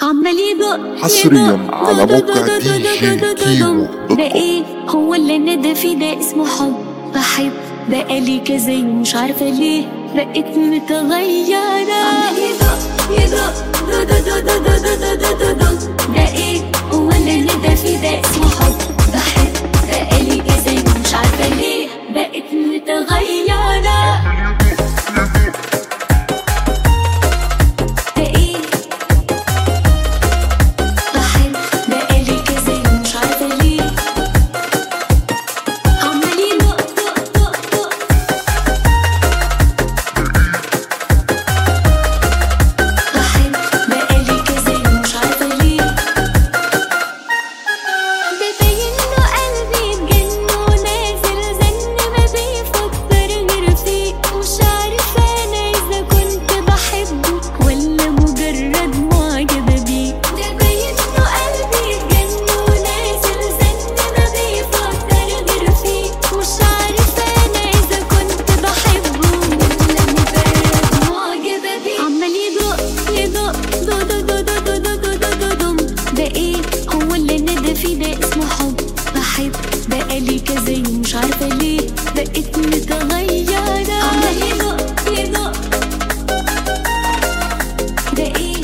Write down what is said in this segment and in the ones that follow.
عمال يدق حصرياً يدق على دق موقع دق دي دق جي دق دق كيمو دق. دوت ده كوم. ايه هو اللي ندى فيه ده اسمه حب بحب بقالي كذا يوم مش عارفة ليه بقيت متغيرة عمال يدق يدق دق دق دق دق دق دق دق دق. ده ايه هو اللي ندى فيه ده اسمه حب بحب بقالي كذا يوم مش عارفة ليه بقيت متغيرة ده ايه بحب بقالي كذا يوم مش عارفة ليه عمال يدق دق دق دق بحب بقالي كذا يوم مش عارفة ليه ببين له قلبي اتجن ونازل زن ما بيفكر غير فيه مش عارفة أنا إذا كنت بحبه ولا مجرد معجبة بيه ببين له قلبي اتجن ونازل زن ما بيفكر غير فيه مش عارفة أنا إذا كنت بحبه ولا مجرد معجبة بيه عمال يدق يدق دو دو دو دو دو دو دو دو دو دو ده ايه هو اللي ندى فيه ده اسمه حب بحب بقالي كذا يوم مش عارفة ليه بقيت متغيرة عمال يدق يدق ده ايه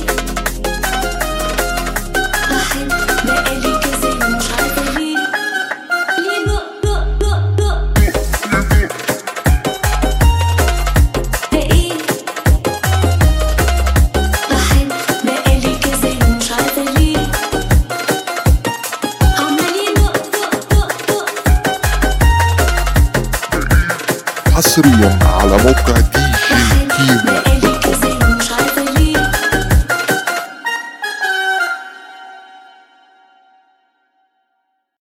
بحب بقالي كذا يوم مش عارفة ليه يدق دق دق دق ده ايه بحب بقالي كذا يوم مش عارفة ليه عمال يدق دق دق دق حصريا على موقع دي جي كيمو